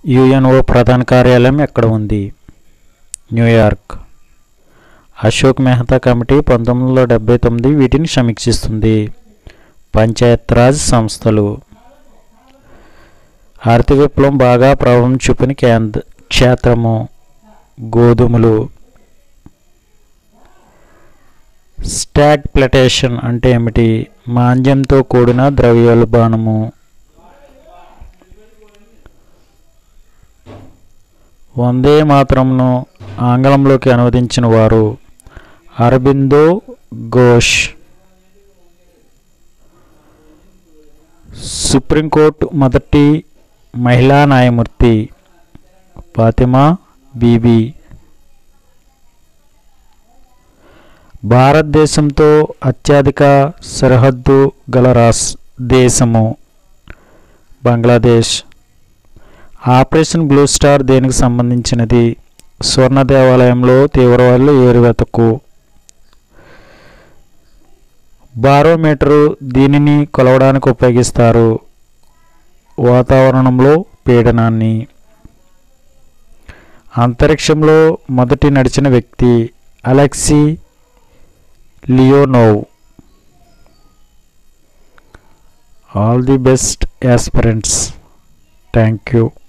UNO ప్రధాన కార్యాలయం ఎక్కడ ఉంది న్యూయార్క్ అశోక్ మెహతా కమిటీ పంతొమ్మిది వందల డెబ్బై తొమ్మిది వీటిని సమీక్షిస్తుంది పంచాయత్ రాజ్ సంస్థలు ఆర్థిక విప్లవం బాగా ప్రభావం చూపిన కేంద్ర క్షేత్రము గోధుమలు స్టాగ్ ప్లటేషన్ అంటే ఏమిటి మాంద్యంతో కూడిన ద్రవ్యోల్బణము వందే మాత్రంను ఆంగ్లంలోకి అనువదించిన వారు అరబిందో ఘోష్ సుప్రీంకోర్టు మొదటి మహిళా న్యాయమూర్తి ఫాతిమా బీబీ భారతదేశంతో అత్యధిక సరిహద్దు గల రాస్ దేశము బంగ్లాదేశ్ ఆపరేషన్ బ్లూ స్టార్ దేనికి సంబంధించినది స్వర్ణ దేవాలయంలో తీవ్రవాదులు ఏరువెతకు బారోమీటరు దీనిని కొలవడానికి ఉపయోగిస్తారు వాతావరణంలో పీడనాన్ని అంతరిక్షంలో మొదటి నడిచిన వ్యక్తి Alexei Leonov all the best aspirants thank you